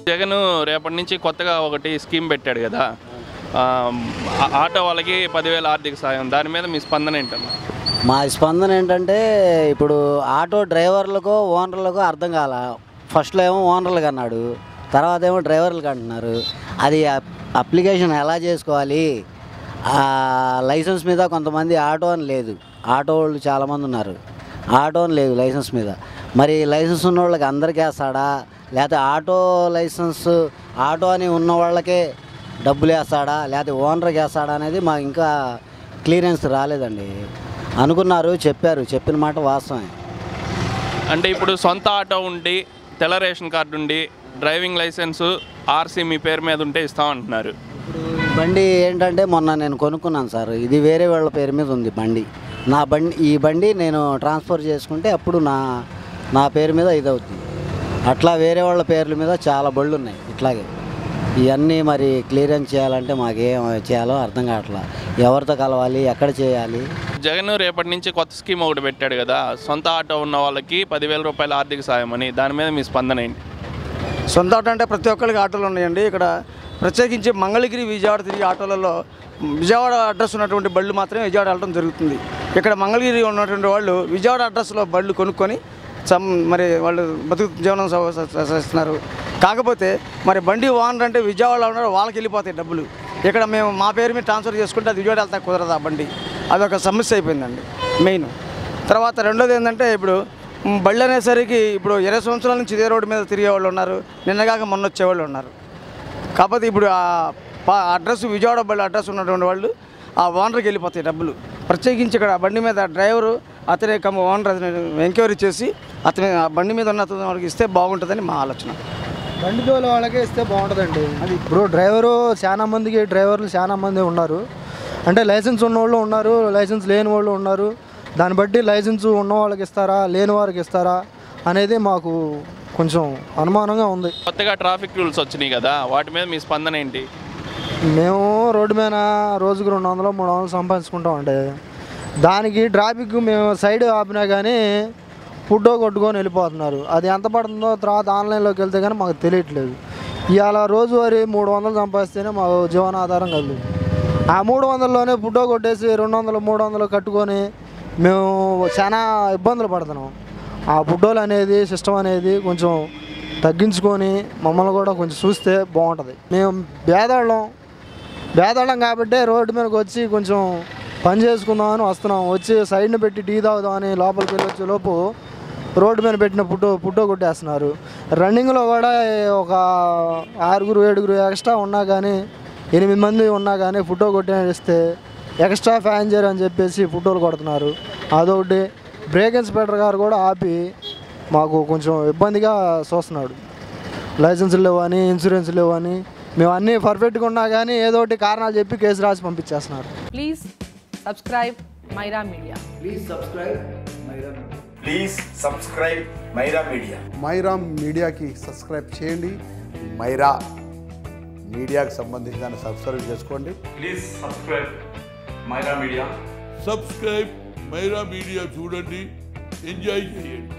జగన్ రేపటి నుంచి కొత్తగా ఒకటి స్కీమ్ పెట్టాడు కదా ఆ, ఆ- ఆటో వాళ్ళకి పదివేల ఆర్థిక సాయం దాని మీద మీ స్పందన ఏంటన్నా మా స్పందన ఏంటంటే ఇప్పుడు ఆటో డ్రైవర్లకు ఓనర్లకు అర్థం కాల ఫస్ట్లో ఏమో ఓనర్లకు అన్నాడు తర్వాత ఏమో డ్రైవర్లకు అంటున్నారు అది అప్- అప్లికేషన్ ఎలా చేసుకోవాలి ఆ లైసెన్స్ మీద కొంతమంది ఆటో అని లేదు ఆటో వాళ్ళు చాలామంది ఉన్నారు ఆటో అని లేదు లైసెన్స్ మీద మరి లైసెన్స్ ఉన్న వాళ్ళకి అందరికీ వేస్తాడా లేకపోతే ఆటో లైసెన్స్ ఆటో అని ఉన్న వాళ్ళకే డబ్బులు వేస్తాడా లేకపోతే ఓనర్కి వేస్తాడా అనేది మాకు ఇంకా క్లియరెన్స్ రాలేదండి అనుకున్నారు చెప్పారు చెప్పిన మాట వాస్తవమే అంటే ఇప్పుడు సొంత ఆటో ఉండి తెల్ల రేషన్ కార్డు ఉండి డ్రైవింగ్ లైసెన్స్ ఆర్సీ మీ పేరు మీద ఉంటే ఇస్తామంటున్నారు ఇప్పుడు ఈ బండి ఏంటంటే మొన్న నేను కొనుక్కున్నాను సార్ ఇది వేరే వాళ్ళ పేరు మీద ఉంది బండి నా బండి ఈ బండి నేను ట్రాన్స్ఫర్ చేసుకుంటే అప్పుడు నా నా పేరు మీద ఇది అవుతుంది అట్లా వేరే వాళ్ళ పేర్ల మీద చాలా బళ్ళు ఉన్నాయి ఇట్లాగే ఇవన్నీ మరి క్లియరెన్స్ చేయాలంటే మాకేం చేయాలో అర్థం కావట్లా ఎవరితో కలవాలి ఎక్కడ చేయాలి జగన్ రేపటి నుంచి కొత్త స్కీమ్ ఒకటి పెట్టాడు కదా సొంత ఆటో ఉన్న వాళ్ళకి పదివేల రూపాయల ఆర్థిక సాయం అని దాని మీద మీ స్పందన ఏంటి సొంత ఆటో అంటే ప్రతి ఒక్కరికి ఆటోలు ఉన్నాయండి ఇక్కడ ప్రత్యేకించి మంగళగిరి విజయవాడ తిరిగి ఆటోలలో విజయవాడ అడ్రస్ ఉన్నటువంటి బళ్ళు మాత్రమే విజయవాడ వెళ్ళడం జరుగుతుంది ఇక్కడ మంగళగిరి ఉన్నటువంటి వాళ్ళు విజయవాడ అడ్రస్లో బళ్ళు కొనుక్కొని సమ్ మరి వాళ్ళు బతుకు జీవనం స- స- స- చేస్తున్నారు కాకపోతే మరి బండి ఓనర్ అంటే విజయవాడలో ఉన్నారు వాళ్ళకి వెళ్ళిపోతాయి డబ్బులు ఇక్కడ మేము మా పేరు మీద ట్రాన్స్ఫర్ చేసుకుంటే అది విజయవాడ వెళ్తా కుదరదు ఆ బండి అదొక సమస్య అయిపోయిందండి మెయిన్ తర్వాత రెండోది ఏంటంటే ఇప్పుడు మ్, బళ్ళు అనేసరికి ఇప్పుడు ఇరవై సంవత్సరాల నుంచి ఇదే రోడ్డు మీద తిరిగే వాళ్ళు ఉన్నారు నిన్నగాక మొన్న వచ్చేవాళ్ళు ఉన్నారు కాకపోతే ఇప్పుడు ఆ పా- అడ్రస్ విజయవాడ బళ్ళు అడ్రస్ ఉన్నటువంటి వాళ్ళు ఆ ఓనర్కి వెళ్ళిపోతాయి డబ్బులు ప్రత్యేకించి ఇక్కడ ఆ బండి మీద డ్రైవరు అతనే కమ్మ ఓనర్ అతని ఎంక్వైరీ చేసి అతని ఆ బండి మీద ఉన్న అతని వాళ్ళకి ఇస్తే బాగుంటుందని మా ఆలోచన బండి తోలు వాళ్ళకే ఇస్తే బాగుంటుందండి అది ఇప్పుడు డ్రైవరు చాలా మందికి డ్రైవర్లు చాలా మంది ఉన్నారు అంటే లైసెన్స్ ఉన్న వాళ్ళు ఉన్నారు లైసెన్స్ లేని వాళ్ళు ఉన్నారు దాన్ని బట్టి లైసెన్స్ ఉన్న వాళ్ళకి ఇస్తారా లేని వారికి ఇస్తారా అనేది మాకు కొంచెం అనుమానంగా ఉంది కొత్తగా ట్రాఫిక్ రూల్స్ వచ్చినాయి కదా వాటి మీద మీ స్పందన ఏంటి మేము రోడ్డు మీద రోజుకు రెండు వందలు మూడు వందలు సంపాదించుకుంటామండి దానికి ట్రాఫిక్ మేము సైడ్ ఆపినా కానీ ఫుడ్ కొట్టుకొని వెళ్ళిపోతున్నారు అది ఎంత పడుతుందో తర్వాత ఆన్లైన్లోకి వెళ్తే కానీ మాకు తెలియట్లేదు ఇవాళ రోజువారీ మూడు వందలు సంపాదిస్తేనే మాకు జీవనాధారం కలదు ఆ మూడు వందల్లోనే ఫుడ్ కొట్టేసి రెండు వందలు మూడు వందలు కట్టుకొని మేము చాలా ఇబ్బందులు పడుతున్నాం ఆ ఫుడ్డోలు అనేది సిస్టమ్ అనేది కొంచెం తగ్గించుకొని మమ్మల్ని కూడా కొంచెం చూస్తే బాగుంటుంది మేము పేదవాళ్ళం పేదవాళ్ళం కాబట్టి రోడ్డు మీదకి వచ్చి కొంచెం పని చేసుకుందామని వస్తున్నాం వచ్చి సైడ్ని పెట్టి టీ తాగుదామని లోపలికి వెళ్ళి వచ్చే లోపు రోడ్డు మీద పెట్టిన పుట్టో పుట్టో కొట్టేస్తున్నారు రన్నింగ్లో కూడా ఒక ఆరుగురు ఏడుగురు ఎక్స్ట్రా ఉన్నా కానీ ఎనిమిది మంది ఉన్నా కానీ ఫోటో కొట్టేస్తే ఎక్స్ట్రా ఫ్యాన్జర్ అని చెప్పేసి ఫోటోలు కొడుతున్నారు అదొకటి బ్రేక్ ఇన్స్పెక్టర్ గారు కూడా ఆపి మాకు కొంచెం ఇబ్బందిగా చూస్తున్నాడు లైసెన్స్ లేవని ఇన్సూరెన్స్ లేవని మేము అన్నీ పర్ఫెక్ట్గా ఉన్నా కానీ ఏదో ఒకటి కారణాలు చెప్పి కేసు రాసి పంపించేస్తున్నారు Please subscribe Myra Media. Please subscribe Myra media Myra మీడియాకి సబ్స్క్రైబ్ చేయండి మైరా మీడియాకి సంబంధించి దాన్ని సబ్స్క్రైబ్ చేసుకోండి please subscribe Myra media subscribe Myra media చూడండి ఎంజాయ్ చేయండి